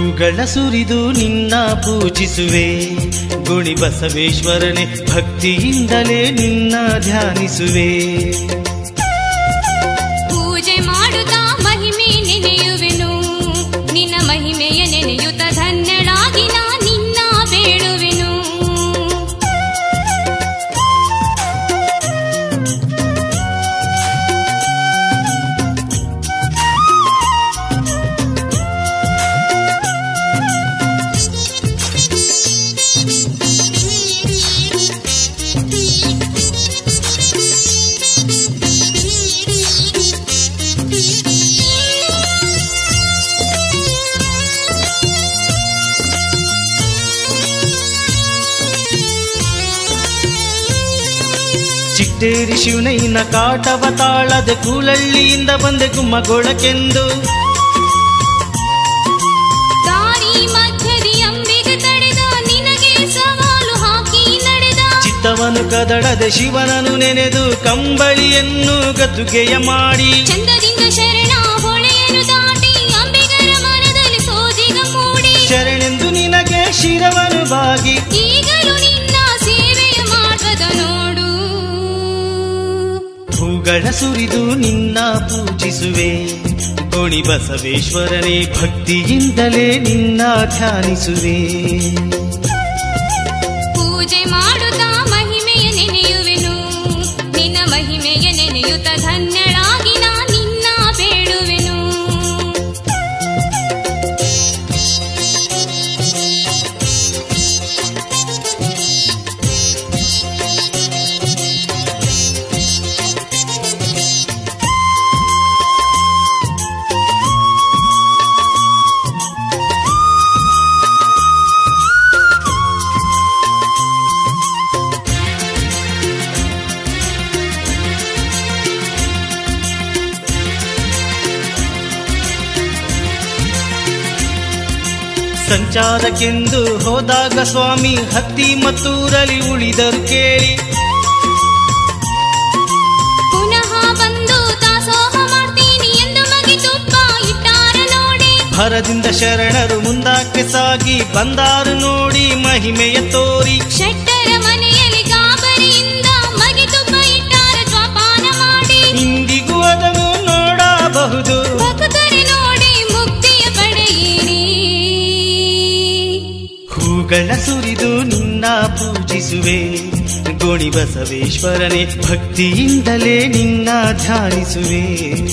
ಹೂಗಳ ಸುರಿದು ನಿನ್ನ ಪೂಜಿಸುವೆ ಗುಣಿ ಬಸವೇಶ್ವರನೇ ಭಕ್ತಿಯಿಂದಲೇ ನಿನ್ನ ಧ್ಯಾನಿಸುವೆ ಪೂಜೆ ಮಾಡುತ್ತಾ ಮಹಿಮೆ ನೆನೆಯುವೆನು ನಿನ್ನ ಮಹಿಮೆಯ ನೆನೆಯುತ್ತ ಧನ್ಯಳಾಗಿ ನಾ ನಿನ್ನ ಬೇಡುವೆನು ಚಿಟ್ಟೇರಿ ಶಿವನೈನ ಕಾಟವ ತಾಳದೆ ಕೂಲಳ್ಳಿಯಿಂದ ಬಂದೆ ಗುಮ್ಮಗೊಳಕೆಂದು ದಾರಿ ಮಧ್ಯದಿ ಅಂಬಿಗೆ ತಡೆದ ನಿನಗೆ ಸವಾಲು ಹಾಕಿ ನಡೆದ ಚಿತ್ತವನು ಕದಡದೆ ಶಿವನನು ನೆನೆದು ಕಂಬಳಿಯನ್ನು ಗದ್ದುಗೆಯ ಮಾಡಿ ಚಂದದಿಂದ ಶರಣ ಹೊಳೆಯನ್ನು ದಾಟಿ ಅಂಬಿಗರ ಮನದಲ್ಲಿ ಸೋಜಿಗ ಮೂಡಿ ಶರಣೆಂದು ನಿನಗೆ ಶಿರವನು ಬಾಗಿ ಈಗಲೂ ನಿನ್ನ ಸೇವೆಯ ಮಾಡ್ವದ ನೋಡು ಹೂಗಳ ಸುರಿದು ನಿನ್ನ ಪೂಜಿಸುವೆ ಗೋಣಿ ಬಸವೇಶ್ವರನೇ ಭಕ್ತಿಯಿಂದಲೇ ನಿನ್ನ ಧ್ಯಾನಿಸುವೆ ಪೂಜೆ ಮಾಡುತ್ತಾ ಮಹಿಮೆಯ ನೆನೆಯುವೆನು ನಿನ್ನ ಮಹಿಮೆಯ ನೆನೆಯುತ್ತ ಧನ್ಯಳಾಗಿ ನಾ ನಿನ್ನ ಬೇಡುವೆನು ಸಂಚಾರಕ್ಕೆಂದು ಹೋದಾಗ ಸ್ವಾಮಿ ಹತ್ತಿ ಮತ್ತೂರಲಿ ಉಳಿದರು ಕೇಳಿ ಪುನಃ ಬಂದು ದಾಸೋಹ ಮಾಡ್ತೀನಿ ಎಂದು ಮಗಿ ತುಪ್ಪ ಇಟ್ಟಾರ ನೋಡಿ ಭರದಿಂದ ಶರಣರು ಮುಂದಕ್ಕೆ ಸಾಗಿ ಬಂದಾರು ನೋಡಿ ಮಹಿಮೆಯ ತೋರಿ ಶೆಟ್ಟರ ಮನೆಯಲ್ಲಿ ಗಾಬರಿಯಿಂದ ಮಗಿ ತುಪ್ಪ ಇಟ್ಟಾರ ಜ್ವಾಪಾನ ಮಾಡಿ ಇಂದಿಗೂ ಅದನ್ನು ನೋಡಬಹುದು ಭಕ್ತರೆ ನೋಡಿ ಮುಕ್ತಿಯ ಪಡೆಯಿರಿ ಹೂಗಳ ಸುರಿದು ನಿನ್ನ ಪೂಜಿಸುವೆ ಗೋಣಿ ಬಸವೇಶ್ವರನೇ ಭಕ್ತಿಯಿಂದಲೇ ನಿನ್ನ ಧ್ಯಾನಿಸುವೆ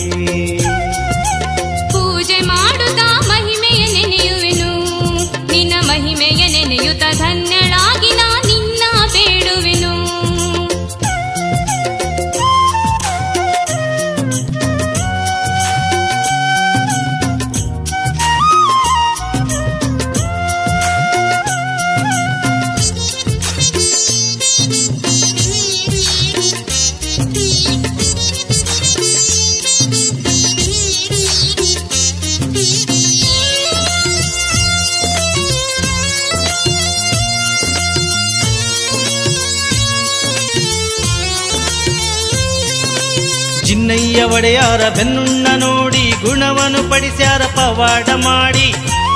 ಪೂಜೆ ಮಾಡುತ್ತಾ ಮಹಿಮೆಯ ನೆನೆಯುವೆನು ನಿನ್ನ ಮಹಿಮೆಯ ನೆನೆಯುತ್ತ ಧನ್ಯಳಾಗಿ ನಾ ನಿನ್ನ ಬೇಡುವೆನು ಜಿನ್ನಯ್ಯ ಒಡೆಯಾರ ಬೆನ್ನುಣ್ಣ ನೋಡಿ ಗುಣವನ್ನು ಪಡಿಸ್ಯಾರ ಪವಾಡ ಮಾಡಿ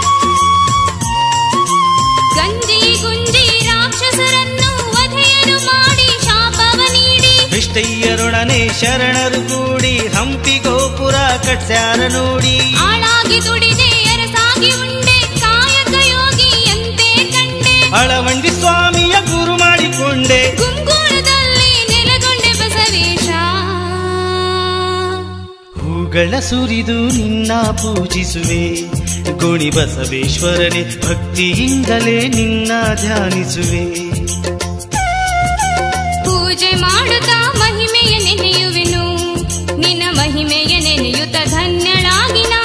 ಗಂಜಿ ಗುಂಜಿ ರಾಕ್ಷಸರನ್ನು ವಧೆಯನ್ನು ಮಾಡಿ ಶಾಪವ ನೀಡಿ ವಿಷ್ಟಯ್ಯರೊಡನೆ ಶರಣರು ಕೂಡಿ ಹಂಪಿ ಗೋಪುರ ಕಟ್ಸ್ಯಾರ ನೋಡಿ ಆಳಾಗಿ ದುಡಿದೆ ಅರಸಾಗಿ ಉಂಡೆ ಕಾಯಕ ಯೋಗಿಯಂತೆ ಕಂಡೆ ಅಳವಂಡಿ ಸ್ವಾಮಿಯ ಗುರು ಮಾಡಿಕೊಂಡೆ ಗುಂಗೂರದಲ್ಲಿ ನೆಲೆಗೊಂಡೆ ಬಸವೇಶ ಹೂಗಳ ಸುರಿದು ನಿನ್ನ ಪೂಜಿಸುವೆ ಗೋಣಿ ಬಸವೇಶ್ವರನೇ ಭಕ್ತಿಯಿಂದಲೇ ನಿನ್ನ ಧ್ಯಾನಿಸುವೆ ಪೂಜೆ ಮಾಡುತ್ತಾ ಮಹಿಮೆಯ ನೆನೆಯುವೆನು ನಿನ್ನ ಮಹಿಮೆಯ ನೆನೆಯುತ್ತ ಧನ್ಯಳಾಗಿ ನಾ